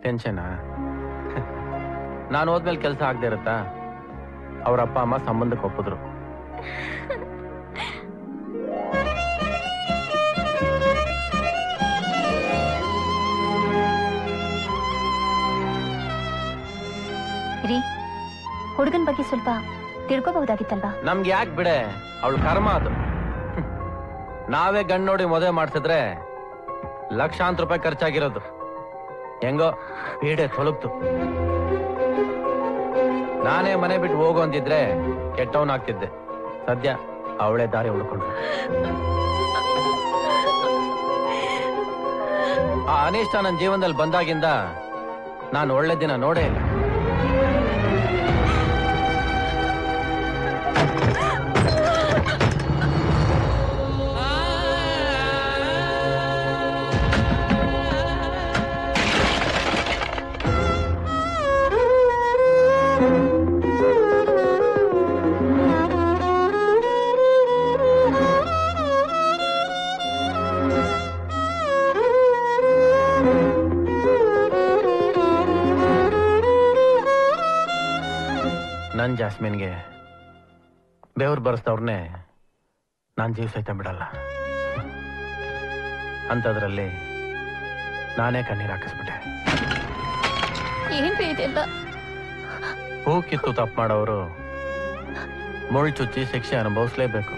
Tension ನಾನು ಹೋದ್ಮೇಲೆ ಕೆಲಸ ಆಗದೆ ಇರುತ್ತಾ ಅವ್ರ ಅಪ್ಪ ಅಮ್ಮ ಸಂಬಂಧಕ್ಕೆ ಒಪ್ಪಿದ್ರು ರೀ ಹುಡುಗನ್ ಬಗ್ಗೆ ಸ್ವಲ್ಪ ತಿಳ್ಕೋಬಹುದಾಗಿತ್ತಲ್ವಾ ನಮ್ಗೆ ಯಾಕೆ ಬಿಡೆ ಅವಳು ಕರ್ಮ ಅದು ಹ್ಮ್. ನಾವೇ ಗಂಡ್ ನೋಡಿ ಮದುವೆ ಮಾಡ್ಸಿದ್ರೆ ಲಕ್ಷಾಂತರ ರೂಪಾಯಿ ಖರ್ಚಾಗಿರೋದು ಹೆಂಗೋ ಪೀಡೆ ತೊಲಗ್ತು ನಾನೇ ಮನೆ ಬಿಟ್ಟು ಹೋಗು ಅಂದಿದ್ರೆ ಕೆಟ್ಟವನಾಗ್ತಿದ್ದೆ ಸದ್ಯ ಅವಳೇ ದಾರಿ ಉಳ್ಕೊಂಡ್ರು ಆ ಅನಿಷ್ಟ ನನ್ನ ಜೀವನದಲ್ಲಿ ಬಂದಾಗಿಂದ ನಾನು ಒಳ್ಳೆ ದಿನ ನೋಡೇ ಇಲ್ಲ ನನ್ ಜಾಸ್ಮಿನ್ಗೆ ಬೆವ್ರು ಬರ್ಸ್ದವ್ರನ್ನೇ ನಾನ್ ಜೀವ ಸಹಿತ ಬಿಡಲ್ಲ ಅಂಥದ್ರಲ್ಲಿ ನಾನೇ ಕಣ್ಣೀರ್ ಹಾಕಿಸ್ಬಿಟ್ಟೆ ಏನ್ರಿ ಇದೆಲ್ಲ ಹೂ ಕಿತ್ತು ತಪ್ಪು ಮಾಡೋರು ಮುಳ್ಳು ಚುಚ್ಚಿ ಶಿಕ್ಷೆ ಅನುಭವಿಸ್ಲೇಬೇಕು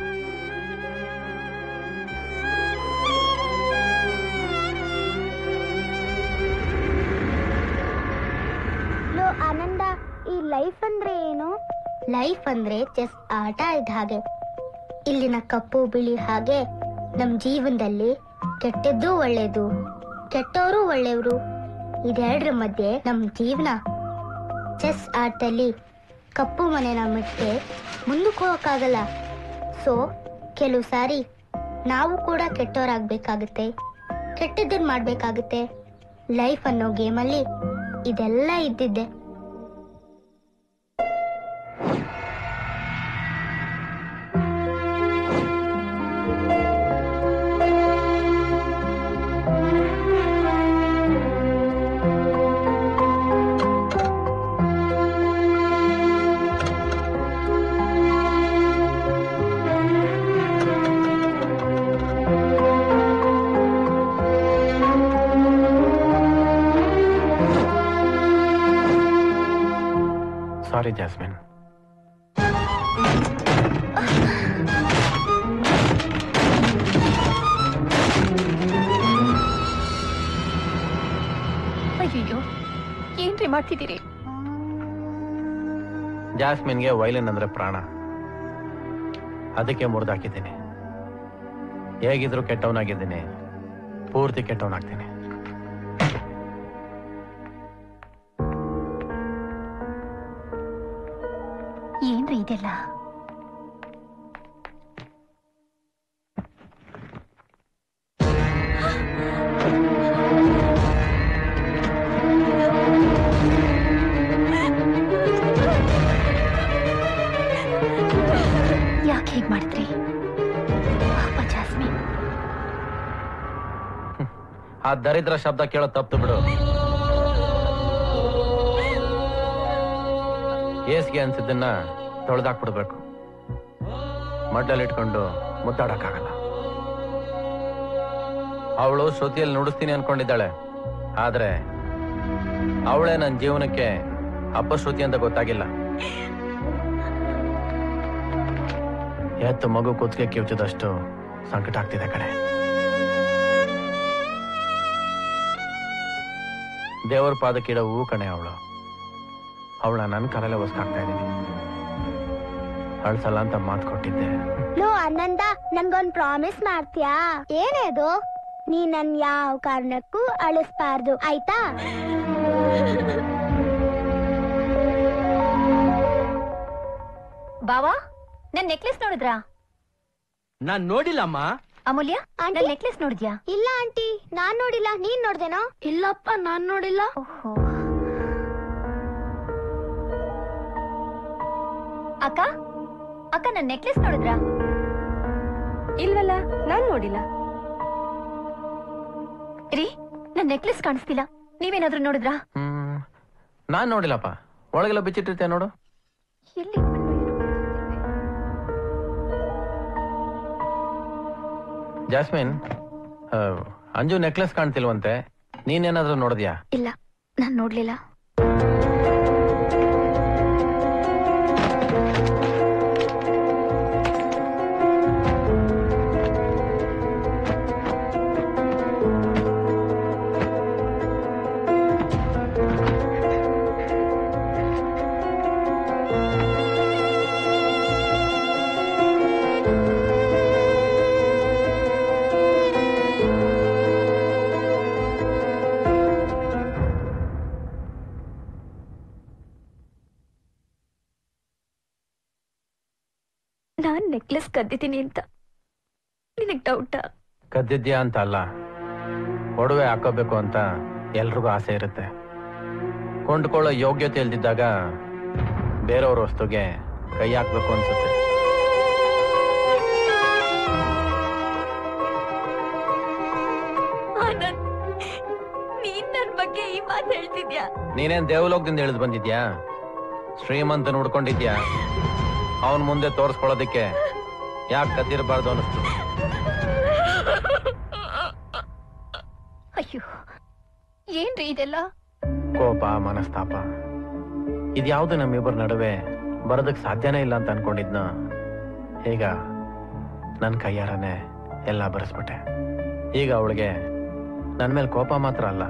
ಲೋ ಆನಂದ ಈ ಲೈಫ್ ಅಂದ್ರೆ ಏನು ಲೈಫ್ ಅಂದ್ರೆ ಚೆಸ್ ಆಟ ಇದ್ದ ಹಾಗೆ ಇಲ್ಲಿನ ಕಪ್ಪು ಬಿಳಿ ಹಾಗೆ ನಮ್ ಜೀವನದಲ್ಲಿ ಕೆಟ್ಟದ್ದು ಒಳ್ಳೇದು ಕೆಟ್ಟವರು ಒಳ್ಳೆಯವರು ಇದೆರಡರ ಮಧ್ಯೆ ನಮ್ ಜೀವನ ಚೆಸ್ ಆಟದಲ್ಲಿ ಕಪ್ಪು ಮನೆನ ಬಿಟ್ಟೆ ಮುಂದಕ್ಕೆ ಹೋಗಕ್ಕಾಗಲ್ಲ ಸೊ ಕೆಲವು ಸಾರಿ ನಾವು ಕೂಡ ಕೆಟ್ಟವರಾಗ್ಬೇಕಾಗುತ್ತೆ ಕೆಟ್ಟದ್ದನ್ನ ಮಾಡ್ಬೇಕಾಗುತ್ತೆ ಲೈಫ್ ಅನ್ನೋ ಗೇಮಲ್ಲಿ ಇದೆಲ್ಲ ಇದ್ದಿದ್ದೆ ಸಾರಿ ಜಾಸ್ಮಿನ್ ಅಯ್ಯೋ ಏನ್ರಿ ಮಾಡ್ತಿದ್ದೀರಿ ಜಾಸ್ಮಿನ್ಗೆ ವೈಲಿನ್ ಅಂದ್ರೆ ಪ್ರಾಣ ಅದಕ್ಕೆ ಮುರಿದಾಕಿದ್ದೀನಿ ಹೇಗಿದ್ರು ಕೆಟ್ಟವನಾಗಿದ್ದೀನಿ ಪೂರ್ತಿ ಕೆಟ್ಟವನಾಗ್ತೀನಿ ಏನ್ರಿ ಇದೆಲ್ಲ ಯಾಕೆ ಹೀಗ್ ಮಾಡಿದ್ರಿ ಪಾಪ ಜಾಸ್ಮಿನ್ ಆ ದರಿದ್ರ ಶಬ್ದ ಕೇಳೋ ತಪ್ಪು ಬಿಡು ಏಸ್ಗೆ ಅನ್ಸಿದ್ದನ್ನ ತೊಳೆದಾಕ್ಬಿಡ್ಬೇಕು ಮಡ್ಲಲ್ಲಿ ಇಟ್ಕೊಂಡು ಮುದ್ದಾಡಕ್ಕಾಗಲ್ಲ ಅವಳು ಶ್ರುತಿಯಲ್ಲಿ ನುಡಿಸ್ತೀನಿ ಅನ್ಕೊಂಡಿದ್ದಾಳೆ ಆದ್ರೆ ಅವಳೇ ನನ್ನ ಜೀವನಕ್ಕೆ ಅಪಶ್ರುತಿ ಅಂತ ಗೊತ್ತಾಗಿಲ್ಲ ಎತ್ತು ಮಗು ಕುತ್ತಿಗೆ ಕಿವುಚಿದಷ್ಟು ಸಂಕಟ ಆಗ್ತಿದೆ ಕಡೆ ದೇವರ ಪಾದಕ್ಕಿಡೋ ಹೂ ಕಣೆ ಅವಳು ಅವಳ ನನ್ನ ಕಾಲಲ್ಲೇ ಒಸ್ಕಾಗ್ತಾ ಇದ್ದೀನಿ ಅಳ್ಸಲ್ಲ ಅಂತ ಮಾತು ಕೊಟ್ಟಿದ್ದೆ ಲೋ ಆನಂದ ನಂಗೊಂದ್ ಪ್ರಾಮಿಸ್ ಮಾಡ್ತೀಯಾ ಏನೇದು ನೀ ನನ್ ಯಾವ ಕಾರಣಕ್ಕೂ ಅಳಿಸ್ಬಾರ್ದು ಆಯ್ತಾ ಬಾವಾ ನನ್ ನೆಕ್ಲೆಸ್ ನೋಡಿದ್ರಾ ನಾನ್ ನೋಡಿಲ್ಲಮ್ಮ ಅಮೂಲ್ಯ ಆಂಟಿ? ನನ್ ನೆಕ್ಲೆಸ್ ನೋಡಿದ್ಯಾ ಇಲ್ಲ ಆಂಟಿ ನಾನ್ ನೋಡಿಲ್ಲ ನೀನ್ ನೋಡ್ದೇನೋ ಇಲ್ಲಪ್ಪ ನಾನ್ ನೋಡಿಲ್ಲ ಓಹೋ ಅಕ್ಕ ಅಕ್ಕ ನನ್ ನೆಕ್ಲೆಸ್ ನೋಡಿದ್ರಾ ಇಲ್ವಲ್ಲ ನಾನ್ ನೋಡಿಲ್ಲ ರೀ ನನ್ ನೆಕ್ಲೆಸ್ ಕಾಣಿಸ್ತಿಲ್ಲ ನೀವೇನಾದ್ರೂ ನೋಡಿದ್ರಾ ಹ್ಮ್ ನಾನ್ ನೋಡಿಲ್ಲಪ್ಪ ಒಳಗೆಲ್ಲ ಬಿಚ್ಚಿಟ್ಟಿರ್ತೆ ನೋಡು ಎಲ್ಲಿ ಜಾಸ್ಮಿನ್ ಆ, ಅಂಜು ನೆಕ್ಲೆಸ್ ಕಾಣ್ತಿಲ್ವಂತೆ ನೀನೇನಾದ್ರೂ ನೋಡಿದ್ಯಾ ಇಲ್ಲ ನಾನ್ ನೋಡ್ಲಿಲ್ಲ ನಾನ್ ನೆಕ್ಲೆಸ್ ಕದ್ದಿದ್ದೀನಿ ಅಂತ ನಿನಗ್ ಡೌಟಾ ಕದ್ದಿದ್ಯಾ ಅಂತ ಅಲ್ಲ ಒಡವೆ ಹಾಕೋಬೇಕು ಅಂತ ಎಲ್ರಿಗೂ ಆಸೆ ಇರುತ್ತೆ ಕೊಂಡ್ಕೊಳ್ಳೋ ಯೋಗ್ಯತೆ ಇಲ್ದಿದ್ದಾಗ ಬೇರೆಯವ್ರ ವಸ್ತುಗೆ ಕೈ ಹಾಕ್ಬೇಕು ಅನ್ಸುತ್ತೆ ಆನಂದ್ ನೀನ್ ನನ್ ಬಗ್ಗೆ ಈ ಮಾತು ಹೇಳ್ತಿದ್ಯಾ ನೀನೇನ್ ದೇವಲೋಕದಿಂದ ಇಳಿದು ಬಂದಿದ್ಯಾ ಶ್ರೀಮಂತ ನೋಡ್ಕೊಂಡಿದ್ಯಾ ಅವನ್ ಮುಂದೆ ತೋರ್ಸ್ಕೊಳ್ಳೋದಕ್ಕೆ ಯಾಕೆ ಕದ್ದಿರಬಾರ್ದು ಅನಿಸ್ತು ಅಯ್ಯೋ ಏನ್ರಿ ಇದೆಲ್ಲ ಕೋಪ ಮನಸ್ತಾಪ ಇದ್ಯಾವುದು ನಮ್ಮಿಬ್ಬರ ನಡುವೆ ಬರೋದಕ್ ಸಾಧ್ಯನೇ ಇಲ್ಲ ಅಂತ ಅನ್ಕೊಂಡಿದ್ನ ಈಗ ನನ್ನ ಕೈಯಾರನೆ ಎಲ್ಲ ಬರೆಸ್ಬಿಟ್ಟೆ ಈಗ ಅವಳಿಗೆ ನನ್ನ ಮೇಲೆ ಕೋಪ ಮಾತ್ರ ಅಲ್ಲ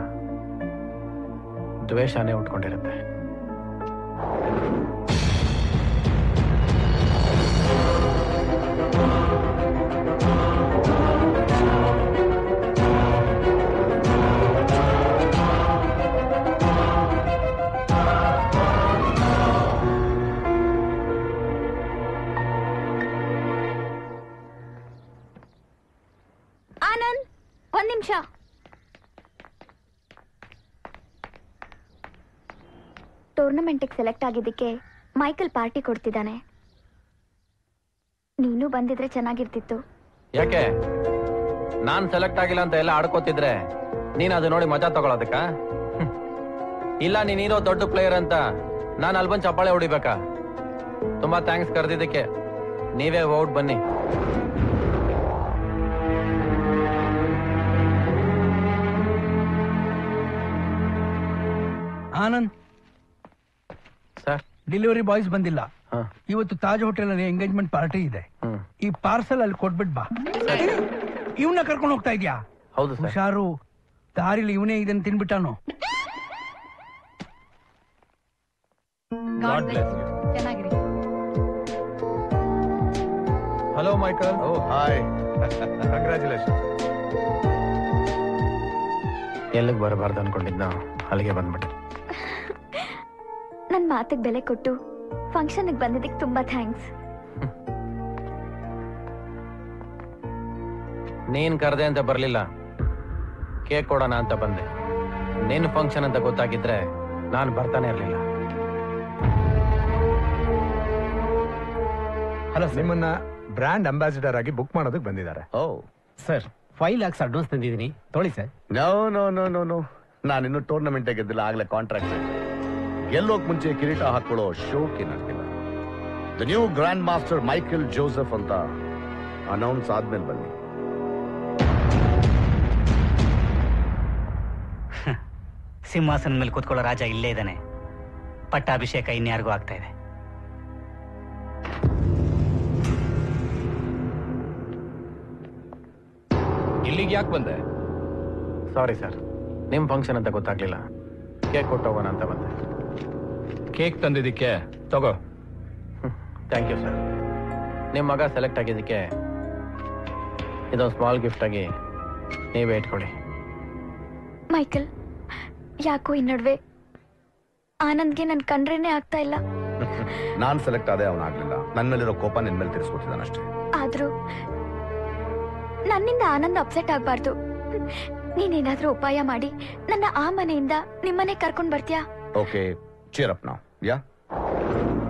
ದ್ವೇಷನೇ ಉಟ್ಕೊಂಡಿರುತ್ತೆ ಆನಂದ್ ಒಂದ್ ನಿಮಿಷ ಟೂರ್ನಮೆಂಟಿಗೆ ಸೆಲೆಕ್ಟ್ ಆಗಿದ್ದಕ್ಕೆ ಮೈಕಲ್ ಪಾರ್ಟಿ ಕೊಡ್ತಿದ್ದಾನೆ ನೀನು ಬಂದಿದ್ರೆ ಚೆನ್ನಾಗಿರ್ತಿತ್ತು ಯಾಕೆ ನಾನ್ ಸೆಲೆಕ್ಟ್ ಆಗಿಲ್ಲ ಅಂತ ಎಲ್ಲ ಆಡ್ಕೋತಿದ್ರೆ ನೀನ್ ಅದು ನೋಡಿ ಮಜಾ ತಗೊಳೋದಕ್ಕ ಹ್ಮ್. ಇಲ್ಲ ನೀನಿರೋ ದೊಡ್ಡ ಪ್ಲೇಯರ್ ಅಂತ ನಾನು ಅಲ್ಲಿ ಬಂದು ಚಪ್ಪಾಳೆ ಹೊಡಿಬೇಕಾ ತುಂಬಾ ಥ್ಯಾಂಕ್ಸ್ ಕರೆದಿದ್ದಕ್ಕೆ ನೀವೇ ಔಟ್ ಬನ್ನಿ ಆನಂದ್ ಸರ್ ಡೆಲಿವರಿ ಬಾಯ್ಸ್ ಬಂದಿಲ್ಲ ಹಾ ಇವತ್ತು ತಾಜ್ ಹೋಟೆಲ್ ಅಲ್ಲಿ ಎಂಗೇಜ್ಮೆಂಟ್ ಪಾರ್ಟಿ ಇದೆ ಹ್ಮ್ ಈ ಪಾರ್ಸಲ್ ಅಲ್ಲಿ ಕೊಟ್ಬಿಟ್ ಬಾ ಇವನ್ನ ಕರ್ಕೊಂಡು ಹೋಗ್ತಾ ಇದ್ಯಾ ಹೌದು ಸರ್ ಹುಷಾರು ದಾರಿಲಿ ಇವನೇ ಇದನ್ನ ತಿನ್ಬಿಟ್ಟಾನು ಹಲೋ ಮೈಕಲ್ ಓ ಹಾಯ್ ಕಂಗ್ರ್ಯಾಚುಲೇಷನ್ ಎಲ್ಲಿಗೆ ಬರಬಾರ್ದು ಅನ್ಕೊಂಡಿದ್ನ ಅಲ್ಲಿಗೆ ಬಂದ್ಬಿಟ್ಟೆ ನನ್ ಮಾತಿಗೆ ಬೆಲೆ ಕೊಟ್ಟು ಫಂಕ್ಷನ್ಗೆ ಬಂದಿದ್ದಕ್ಕೆ ತುಂಬಾ ಥ್ಯಾಂಕ್ಸ್ ನೀನ್ ಕರೆದೆ ಅಂತ ಬರ್ಲಿಲ್ಲ ಕೇಕ್ ಕೊಡೋಣ ಅಂತ ಬಂದೆ ನಿನ್ ಫಂಕ್ಷನ್ ಅಂತ ಗೊತ್ತಾಗಿದ್ರೆ ನಾನು ಬರ್ತಾನೆ ಇರ್ಲಿಲ್ಲ ಹಲೋ ನಿಮ್ಮನ್ನ ಬ್ರ್ಯಾಂಡ್ ಅಂಬಾಸಿಡರ್ ಆಗಿ ಬುಕ್ ಮಾಡೋದಕ್ಕೆ ಬಂದಿದ್ದಾರೆ ಓ ಸರ್ ಫೈವ್ ಲ್ಯಾಕ್ಸ್ ಅಡ್ವಾನ್ಸ್ ತಂದಿದ್ದೀನಿ ತೊಳಿ sir no no no no no ನಾನಿನ್ನು ಟೂರ್ನಮೆಂಟ್ ಗೆದ್ದಿಲ್ಲ ಆಗ್ಲೇ ಕಾಂಟ್ರಾಕ್ಟ್ ಗೆಲ್ಲೋಕ್ ಮುಂಚೆ ಕಿರೀಟ ಹಾಕೊಳ್ಳೋ ಶೋಕಿ ನನಗಿಲ್ಲ the new grand master Michael Joseph ಅಂತ ಅನೌನ್ಸ್ ಆದ್ಮೇಲೆ ಬನ್ನಿ ಸಿಂಹಾಸನ ಮೇಲೆ ಕೂತ್ಕೊಳ್ಳೋ ರಾಜ ಇಲ್ಲೇ ಇದ್ದಾನೆ ಪಟ್ಟಾಭಿಷೇಕ ಇನ್ಯಾರಿಗೂ ಆಗ್ತಾ ಇದೆ ಇಲ್ಲಿಗೆ ಯಾಕೆ ಬಂದೆ ಸಾರಿ ಸರ್ ನಿಮ್ ಫಂಕ್ಷನ್ ಅಂತ ಗೊತ್ತಾಗ್ಲಿಲ್ಲ ಕೇಕ್ ಕೊಟ್ಟು ಹೋಗೋಣ ಅಂತ ಬಂದೆ ಕೇಕ್ ತಂದಿದ್ದಕ್ಕೆ ತಗೋ ಥ್ಯಾಂಕ್ ಯು ಸರ್ ನಿಮ್ಮ ಮಗ ಸೆಲೆಕ್ಟ್ ಆಗಿದ್ದಕ್ಕೆ ಇದೊಂದು ಸ್ಮಾಲ್ ಗಿಫ್ಟ್ ಆಗಿ ನೀವೇ ಇಟ್ಕೊಳ್ಳಿ ಮೈಕಲ್ ಯಾಕೋ ಈ ನಡುವೆ ಆನಂದ್ಗೆ ನನ್ ಕಂಡ್ರೇನೆ ಆಗ್ತಾ ಇಲ್ಲ ನಾನ್ ಸೆಲೆಕ್ಟ್ ಆದೆ ಅವನಾಗ್ಲಿಲ್ಲ ನನ್ನ ಮೇಲಿರೋ ಕೋಪ ನಿನ್ ಮೇಲೆ ತಿರ್ಸ್ಕೊತಿದ್ದಾನಷ್ಟೇ ಆದ್ರೂ ನನ್ನಿಂದ ಆನಂದ್ ಅಪ್ಸೆಟ್ ಆಗ್ಬಾರ್ದು ನೀನೇನಾದ್ರೂ ಉಪಾಯ ಮಾಡಿ ನನ್ನ ಆ ಮನೆಯಿಂದ ನಿಮ್ಮನೆ ಕರ್ಕೊಂಡ್ ಬರ್ತೀಯಾ ಓಕೆ ಚೇರ್ ಅಪ್ ನಾವು ಯಾ